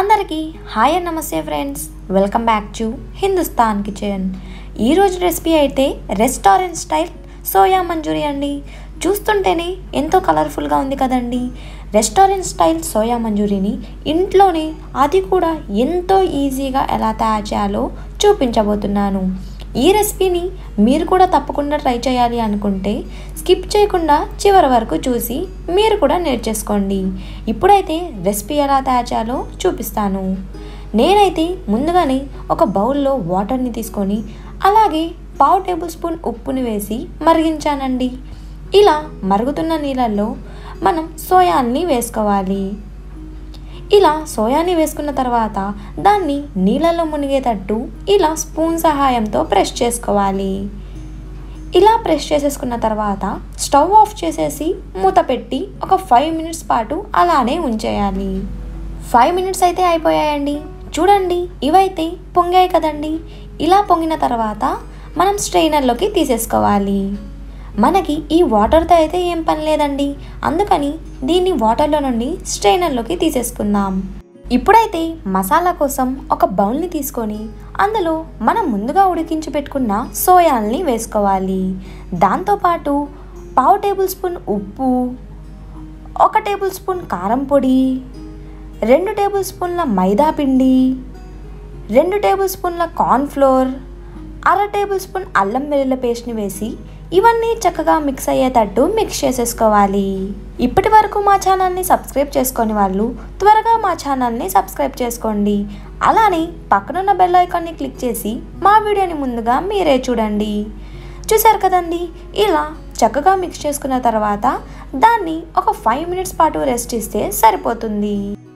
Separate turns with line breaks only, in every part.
అందరికీ hi and నమస్తే friends welcome back to Hindustan kitchen ఈరోజు రెసిపీ అయితే రెస్టారెంట్ స్టైల్ సోయా మంచూరి అండి చూస్తుంటేనే ఎంతో కలర్ఫుల్గా ఉంది కదండి రెస్టారెంట్ స్టైల్ సోయా మంచూరిని ఇంట్లోనే అది కూడా ఎంతో ఈజీగా ఎలా తయారు చేయాలో చూపించబోతున్నాను ఈ రెసిపీని మీరు కూడా తప్పకుండా ట్రై చేయాలి అనుకుంటే స్కిప్ చేయకుండా చివరి వరకు చూసి మీరు కూడా నేర్చేసుకోండి ఇప్పుడైతే రెసిపీ ఎలా తయారు చేయాలో చూపిస్తాను నేనైతే ముందుగానే ఒక బౌల్లో వాటర్ని తీసుకొని అలాగే పావు టేబుల్ స్పూన్ ఉప్పుని వేసి మరిగించానండి ఇలా మరుగుతున్న నీళ్ళల్లో మనం సోయాన్ని వేసుకోవాలి ఇలా సోయాని వేసుకున్న తర్వాత దాన్ని నీళ్ళలో మునిగేటట్టు ఇలా స్పూన్ సహాయంతో ప్రెస్ చేసుకోవాలి ఇలా ప్రెస్ చేసేసుకున్న తర్వాత స్టవ్ ఆఫ్ చేసేసి మూత పెట్టి ఒక ఫైవ్ మినిట్స్ పాటు అలానే ఉంచేయాలి ఫైవ్ మినిట్స్ అయితే అయిపోయాయండి చూడండి ఇవైతే పొంగాయి కదండి ఇలా పొంగిన తర్వాత మనం స్ట్రైనర్లోకి తీసేసుకోవాలి మనకి ఈ వాటర్తో అయితే ఏం పని లేదండి అందుకని దీన్ని వాటర్లో నుండి స్ట్రైనర్లోకి తీసేసుకుందాం ఇప్పుడైతే మసాలా కోసం ఒక బౌల్ని తీసుకొని అందులో మనం ముందుగా ఉడికించి పెట్టుకున్న సోయాల్ని వేసుకోవాలి దాంతోపాటు పావు టేబుల్ స్పూన్ ఉప్పు ఒక టేబుల్ స్పూన్ కారం పొడి రెండు టేబుల్ స్పూన్ల మైదా పిండి రెండు టేబుల్ స్పూన్ల కార్న్ఫ్లోర్ అర టేబుల్ స్పూన్ అల్లం వెల్లుల్లి పేస్ట్ని వేసి ఇవన్నీ చక్కగా మిక్స్ అయ్యేటట్టు మిక్స్ చేసేసుకోవాలి ఇప్పటి వరకు మా ఛానల్ని సబ్స్క్రైబ్ చేసుకొని వాళ్ళు త్వరగా మా ఛానల్ని సబ్స్క్రైబ్ చేసుకోండి అలానే పక్కనున్న బెల్ ఐకాన్ని క్లిక్ చేసి మా వీడియోని ముందుగా మీరే చూడండి చూసారు కదండి ఇలా చక్కగా మిక్స్ చేసుకున్న తర్వాత దాన్ని ఒక ఫైవ్ మినిట్స్ పాటు రెస్ట్ ఇస్తే సరిపోతుంది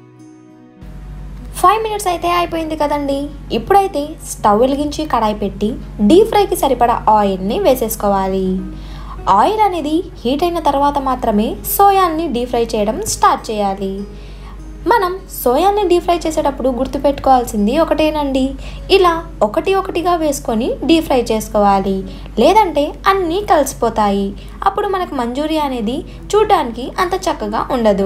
ఫైవ్ మినిట్స్ అయితే అయిపోయింది కదండి ఇప్పుడైతే స్టవ్ వెలిగించి కడాయి పెట్టి డీప్ ఫ్రైకి సరిపడా ఆయిల్ని వేసేసుకోవాలి ఆయిల్ అనేది హీట్ అయిన తర్వాత మాత్రమే సోయాన్ని డీప్ ఫ్రై చేయడం స్టార్ట్ చేయాలి మనం సోయాన్ని డీప్ ఫ్రై చేసేటప్పుడు గుర్తుపెట్టుకోవాల్సింది ఒకటేనండి ఇలా ఒకటి ఒకటిగా వేసుకొని డీప్ ఫ్రై చేసుకోవాలి లేదంటే అన్నీ కలిసిపోతాయి అప్పుడు మనకు మంజూరి అనేది చూడడానికి అంత చక్కగా ఉండదు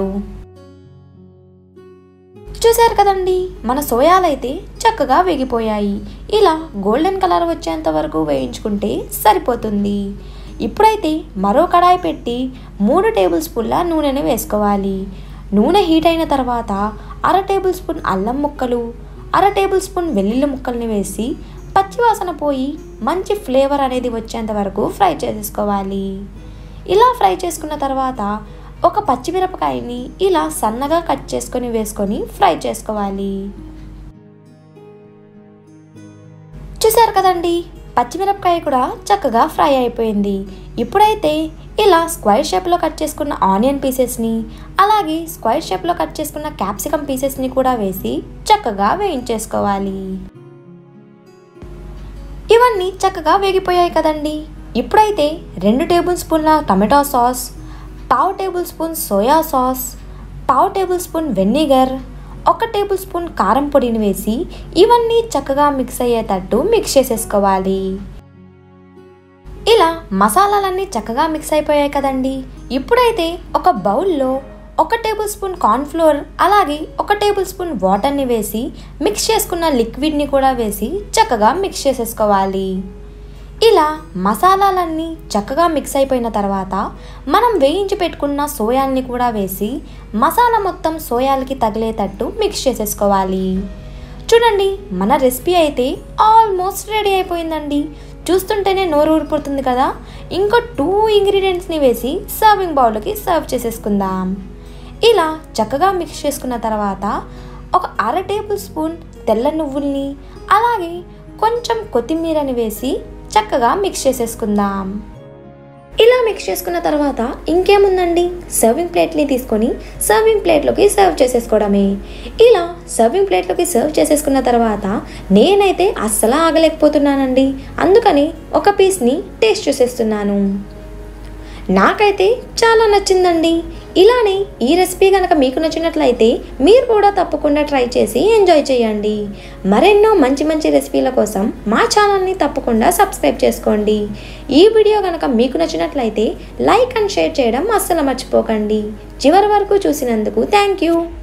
చూశారు కదండి మన సోయాలైతే చక్కగా వేగిపోయాయి ఇలా గోల్డెన్ కలర్ వచ్చేంత వరకు వేయించుకుంటే సరిపోతుంది ఇప్పుడైతే మరో కడాయి పెట్టి మూడు టేబుల్ స్పూన్ల నూనెని వేసుకోవాలి నూనె హీట్ అయిన తర్వాత అర టేబుల్ స్పూన్ అల్లం ముక్కలు అర టేబుల్ స్పూన్ వెల్లుల్లి ముక్కల్ని వేసి పచ్చివాసన పోయి మంచి ఫ్లేవర్ అనేది వచ్చేంత వరకు ఫ్రై చేసేసుకోవాలి ఇలా ఫ్రై చేసుకున్న తర్వాత ఒక పచ్చిమిరపకాయని ఇలా సన్నగా కట్ చేసుకొని వేసుకొని ఫ్రై చేసుకోవాలి చూసారు కదండి పచ్చిమిరపకాయ కూడా చక్కగా ఫ్రై అయిపోయింది ఇప్పుడైతే ఇలా స్క్వైర్ షేప్లో కట్ చేసుకున్న ఆనియన్ పీసెస్ని అలాగే స్క్వైర్ షేప్లో కట్ చేసుకున్న క్యాప్సికమ్ పీసెస్ని కూడా వేసి చక్కగా వేయించేసుకోవాలి ఇవన్నీ చక్కగా వేగిపోయాయి కదండి ఇప్పుడైతే రెండు టేబుల్ స్పూన్ల టమాటో సాస్ పావు టేబుల్ స్పూన్ సోయా సాస్ పావు టేబుల్ స్పూన్ వెనిగర్ ఒక టేబుల్ స్పూన్ కారం పొడిని వేసి ఇవన్నీ చక్కగా మిక్స్ అయ్యేటట్టు మిక్స్ చేసేసుకోవాలి ఇలా మసాలాలన్నీ చక్కగా మిక్స్ అయిపోయాయి కదండి ఇప్పుడైతే ఒక బౌల్లో ఒక టేబుల్ స్పూన్ కార్న్ఫ్లోర్ అలాగే ఒక టేబుల్ స్పూన్ వాటర్ని వేసి మిక్స్ చేసుకున్న లిక్విడ్ని కూడా వేసి చక్కగా మిక్స్ చేసేసుకోవాలి ఇలా మసాలాలన్నీ చక్కగా మిక్స్ అయిపోయిన తర్వాత మనం వేయించి పెట్టుకున్న సోయాల్ని కూడా వేసి మసాలా మొత్తం సోయాలకి తగిలేటట్టు మిక్స్ చేసేసుకోవాలి చూడండి మన రెసిపీ అయితే ఆల్మోస్ట్ రెడీ అయిపోయిందండి చూస్తుంటేనే నోరు ఊరిపోతుంది కదా ఇంకో టూ ఇంగ్రీడియంట్స్ని వేసి సర్వింగ్ బౌల్లోకి సర్వ్ చేసేసుకుందాం ఇలా చక్కగా మిక్స్ చేసుకున్న తర్వాత ఒక అర టేబుల్ స్పూన్ తెల్ల నువ్వుల్ని అలాగే కొంచెం కొత్తిమీరని వేసి చక్కగా మిక్స్ చేసేసుకుందాం ఇలా మిక్స్ చేసుకున్న తర్వాత ఇంకేముందండి సర్వింగ్ ప్లేట్ని తీసుకొని సర్వింగ్ ప్లేట్లోకి సర్వ్ చేసేసుకోవడమే ఇలా సర్వింగ్ ప్లేట్లోకి సర్వ్ చేసేసుకున్న తర్వాత నేనైతే అస్సలు ఆగలేకపోతున్నానండి అందుకని ఒక పీస్ని టేస్ట్ చేసేస్తున్నాను నాకైతే చాలా నచ్చిందండి ఇలానే ఈ రెసిపీ కనుక మీకు నచ్చినట్లయితే మీరు కూడా తప్పకుండా ట్రై చేసి ఎంజాయ్ చేయండి మరెన్నో మంచి మంచి రెసిపీల కోసం మా ఛానల్ని తప్పకుండా సబ్స్క్రైబ్ చేసుకోండి ఈ వీడియో కనుక మీకు నచ్చినట్లయితే లైక్ అండ్ షేర్ చేయడం అస్సలు మర్చిపోకండి చివరి వరకు చూసినందుకు థ్యాంక్ యూ